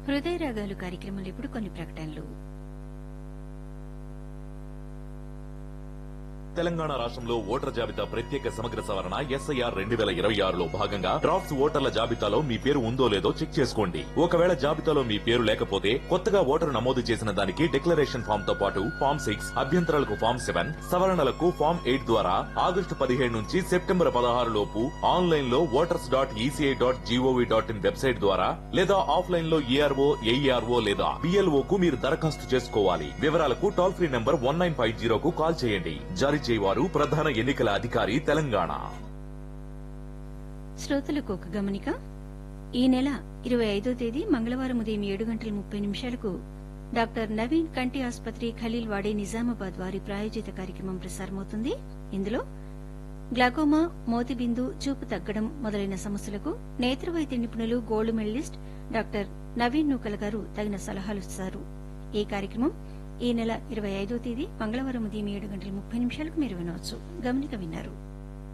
హృదయ రాగాలు కార్యక్రమంలో ఇప్పుడు కొన్ని ప్రకటనలు తెలంగాణ రాష్ట్రంలో ఓటర్ జాబితా ప్రత్యేక సమగ్ర సవరణ ఎస్ఐఆర్ రెండు వేల ఇరవై ఆరులో భాగంగా డ్రాఫ్ట్స్ ఓటర్ల జాబితాలో మీ పేరు ఉందో లేదో చెక్ చేసుకోండి ఒకవేళ జాబితాలో మీ పేరు లేకపోతే కొత్తగా ఓటరు నమోదు చేసిన దానికి డిక్లరేషన్ ఫామ్ తో పాటు ఫామ్ సిక్స్ అభ్యంతరాలకు ఫామ్ సెవెన్ సవరణలకు ఫామ్ ఎయిట్ ద్వారా ఆగస్టు పదిహేడు నుంచి సెప్టెంబర్ పదహారు లోపు ఆన్లైన్ లో voters dot ECI dot GOV dot in website ద్వారా లేదా ఆఫ్లైన్ లో ఏఆర్ఓ ఏఈఆర్ఓ లేదా బిఎల్ఓ కు మీరు దరఖాస్తు చేసుకోవాలి వివరాలకు toll free number one nine five జీరోకు కాల్ చేయండి జారీ చేయవారు ప్రధాన ఎన్నికల అధికారి తెలంగాణ శ్రోతలకు ఒక గమనిక ఈ నెల ఇరవై ఐదో తేదీ మంగళవారం ఉదయం ఏడు గంటల ముప్పై నిమిషాలకు డాక్టర్ నవీన్ కంటి ఆసుపత్రి ఖలీల్ వాడే నిజామాబాద్ వారి ప్రాయోజిత కార్యక్రమం ప్రసారమవుతుంది ఇందులో గ్లాకోమా మోతిబిందు చూపు తగ్గడం మొదలైన సమస్యలకు నేత్ర వైద్య నిపుణులు gold medalist doctor Naveen Nukal garu తగిన సలహాలు ఇస్తారు ఈ కార్యక్రమం ఈ నెల ఇరవై ఐదో తేదీ మంగళవారం ఉదయం ఏడు గంటల ముప్పై నిమిషాలకు మీరు వినవచ్చు గమనిక విన్నారు